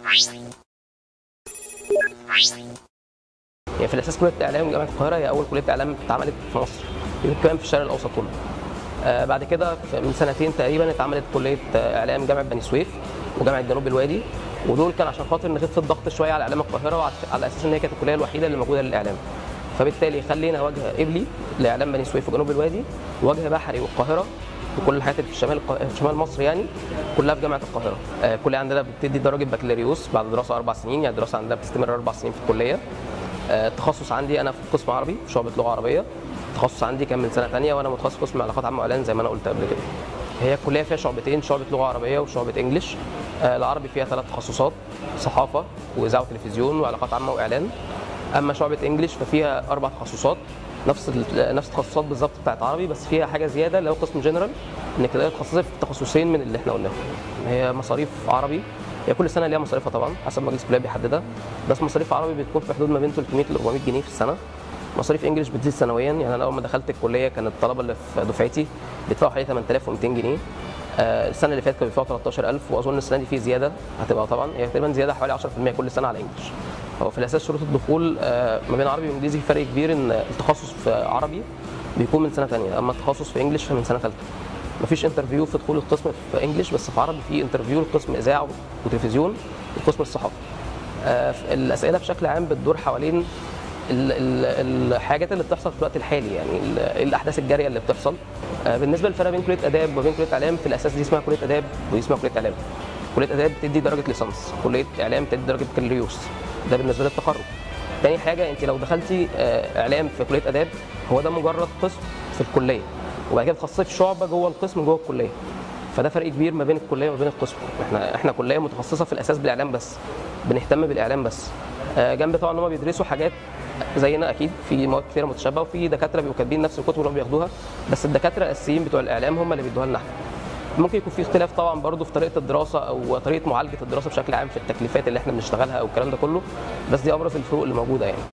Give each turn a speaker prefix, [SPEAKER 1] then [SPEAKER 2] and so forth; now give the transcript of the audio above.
[SPEAKER 1] هي في الاساس كليه اعلام جامعه القاهره هي اول كليه اعلام اتعملت في مصر يمكن كمان في الشرق الاوسط كله آه بعد كده في- من سنتين تقريبا اتعملت كليه آه، اعلام جامعه بني سويف وجامعه جنوب الوادي ودول كان عشان خاطر نخف الضغط شويه على اعلام القاهره وعلى على اساس ان هي كانت الكليه الوحيده اللي موجوده للاعلام فبالتالي خلينا وجه قبلي لاعلام بني سويف وجنوب الوادي وجه بحري والقاهره وكل الحاجات اللي في شمال الق- في شمال مصر يعني كلها في جامعه القاهره آه، الكليه عندنا بتدي درجه بكالوريوس بعد دراسه اربع سنين يعني الدراسه عندنا بتستمر اربع سنين في الكليه آه، التخصص عندي انا في قسم عربي في شعبه لغه عربيه التخصص عندي كان من سنه ثانيه وانا متخصص قسم علاقات عامه واعلان زي ما انا قلت قبل كده هي الكليه فيها شعبتين شعبه لغه عربيه وشعبه انجلش آه، العربي فيها ثلاث تخصصات صحافه واذاعه وتلفزيون وعلاقات عامه واعلان اما شعبه انجلش ففيها اربع تخصصات نفس ال- نفس التخصصات بالظبط بتاعت عربي بس فيها حاجه زياده اللي هو قسم جنرال انك تقدر تتخصصي في تخصصين من اللي احنا قلناهم هي مصاريف عربي هي كل سنه ليها مصاريفها طبعا حسب مجلس الكليه بيحددها بس مصاريف عربي بتكون في حدود ما بين 300 ل 400 جنيه في السنه مصاريف انجلش بتزيد سنويا يعني انا اول ما دخلت الكليه كان الطلبه اللي في دفعتي بيدفعوا حوالي 8200 جنيه آه، السنه اللي فاتت كانوا بيدفعوا 13000 واظن السنه دي في زياده هتبقى طبعا هي تقريبا زياده حوالي 10% كل سنه على انجلش هو في الاساس شروط الدخول آه، ما بين عربي وانجليزي في فرق كبير ان التخصص في عربي بيكون من سنه ثانيه اما التخصص في انجلش فمن سنه ثالثه مفيش انترفيو في دخول القسم في انجلش بس في عربي في انترفيو لقسم اذاعه وتلفزيون وقسم الصحافه آه، ف- الاسئله بشكل عام بتدور حوالين ال- ال- الحاجات اللي بتحصل في الوقت الحالي يعني ال- إيه الاحداث الجاريه اللي بتحصل آه، بالنسبه للفرق بين كليه اداب وبين كليه اعلام في الاساس دي اسمها كليه اداب ودي اسمها كليه اعلام كليه اداب بتدي درجه ليسانس كليه اعلام بتدي درجه بكالوريوس ده بالنسبه للتخرج تاني حاجه انت لو دخلتي آه، اعلام في كليه اداب هو ده مجرد قسم في الكليه وبعد كده تخصصي في شعبه جوه القسم جوه الكليه فده فرق كبير ما بين الكليه وما بين القسم احنا احنا كليه متخصصه في الاساس بالاعلام بس بنهتم بالاعلام بس آه، جنب طبعا ان هم بيدرسوا حاجات زينا اكيد في مواد كتيره متشابهه وفي دكاتره بيبقوا كاتبين نفس الكتب اللي هم بياخدوها بس الدكاتره الاساسيين بتوع الاعلام هم اللي بيدوها لنا احنا ممكن يكون في اختلاف طبعا برضو في طريقه الدراسه او طريقه معالجه الدراسه بشكل عام في التكليفات اللي احنا بنشتغلها او الكلام ده كله بس دي ابرز الفروق اللي موجوده يعني